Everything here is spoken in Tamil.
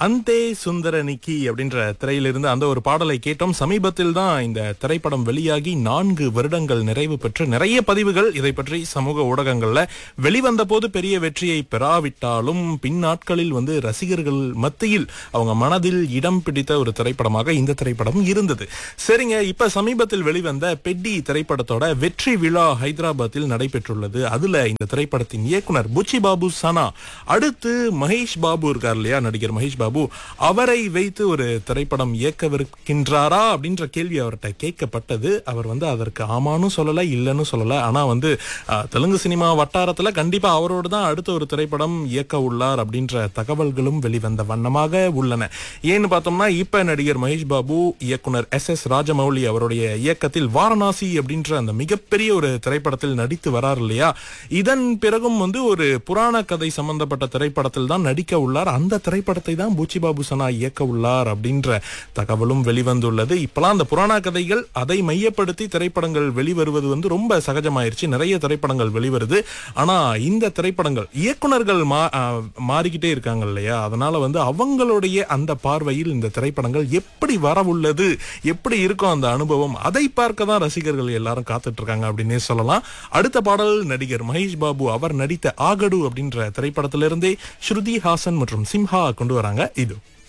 அந்தே சுந்தர நிக்கி அப்படின்ற திரையிலிருந்து அந்த ஒரு பாடலை கேட்டோம் சமீபத்தில் தான் இந்த திரைப்படம் வெளியாகி நான்கு வருடங்கள் நிறைவு பெற்று நிறைய பதிவுகள் இதை பற்றி சமூக ஊடகங்கள்ல வெளிவந்த போது பெரிய வெற்றியை பெறாவிட்டாலும் பின்னாட்களில் வந்து ரசிகர்கள் மத்தியில் அவங்க மனதில் இடம் பிடித்த ஒரு திரைப்படமாக இந்த திரைப்படம் இருந்தது சரிங்க இப்ப சமீபத்தில் வெளிவந்த பெட்டி திரைப்படத்தோட வெற்றி விழா ஹைதராபாத்தில் நடைபெற்றுள்ளது அதுல இந்த திரைப்படத்தின் இயக்குனர் புச்சி பாபு சனா அடுத்து மகேஷ் பாபு இருக்கார் இல்லையா நடிகர் மகேஷ் பாபு அவரை வைத்து ஒரு திரைப்படம் இயக்கவிருக்கின்றாரா அப்படின்ற கேள்வி அவர்கிட்ட கேட்கப்பட்டது அவர் வந்து அதற்கு ஆமான்னு சொல்லல இல்லைன்னு சொல்லல ஆனா வந்து அஹ், தெலுங்கு சினிமா வட்டாரத்துல கண்டிப்பா அவரோடு தான் அடுத்த ஒரு திரைப்படம் இயக்க உள்ளார் அப்படின்ற தகவல்களும் வெளிவந்த வண்ணமாக உள்ளன ஏன்னு பார்த்தோம்னா இப்ப நடிகர் மகேஷ் பாபு இயக்குனர் எஸ் எஸ் ராஜமௌலி அவருடைய இயக்கத்தில் வாரணாசி அப்படின்ற அந்த மிகப்பெரிய ஒரு திரைப்படத்தில் நடித்து வரார் இல்லையா இதன் பிறகும் வந்து ஒரு புராண கதை சம்பந்தப்பட்ட திரைப்படத்தில் தான் நடிக்க உள்ளார் அந்த திரைப்படத்தை தான் பூச்சி பாபு சனா இயக்க உள்ளார் அப்படின்ற தகவலும் வெளிவந்துள்ளது இப்பெல்லாம் அந்த புராண கதைகள் அதை மையப்படுத்தி திரைப்படங்கள் வெளிவருவது வந்து ரொம்ப சகஜமாயிருச்சு நிறைய திரைப்படங்கள் வெளிவருது ஆனா இந்த திரைப்படங்கள் இயக்குனர்கள் மா ஆ, மாறிக்கிட்டே இருக்காங்க இல்லையா அதனால வந்து அவங்களுடைய அந்த பார்வையில் இந்த திரைப்படங்கள் எப்படி வரவுள்ளது எப்படி இருக்கும் அந்த அனுபவம் அதை பார்க்க தான் ரசிகர்கள் எல்லாரும் காத்துட்டு இருக்காங்க அப்படின்னே சொல்லலாம் அடுத்த பாடல் நடிகர் மகேஷ் பாபு அவர் நடித்த ஆகடு அப்படின்ற திரைப்படத்திலிருந்தே ஸ்ருதி ஹாசன் மற்றும் சிம்ஹா கொண்டு வராங்க இது